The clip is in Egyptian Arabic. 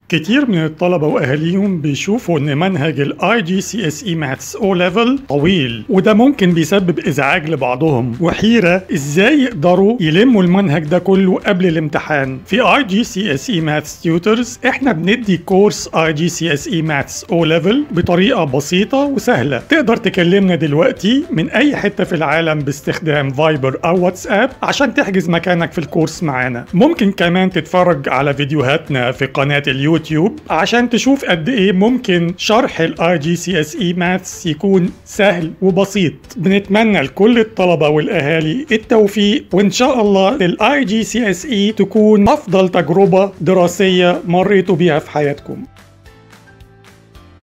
كتير من الطلبة وأهاليهم بيشوفوا إن منهج ال IGCSE Maths O Level طويل وده ممكن بيسبب إزعاج لبعضهم وحيرة إزاي يقدروا يلموا المنهج ده كله قبل الامتحان في IGCSE Maths Tutors إحنا بندي كورس IGCSE Maths O Level بطريقة بسيطة وسهلة تقدر تكلمنا دلوقتي من أي حتة في العالم باستخدام فايبر أو واتساب عشان تحجز مكانك في الكورس معانا ممكن كمان تتفرج على فيديوهاتنا في قناة اليوتيوب عشان تشوف قد ايه ممكن شرح الاي جي سي اس اي ماثس يكون سهل وبسيط بنتمنى لكل الطلبة والاهالي التوفيق وان شاء الله الاي جي سي اس اي تكون افضل تجربة دراسية مريتوا بيها في حياتكم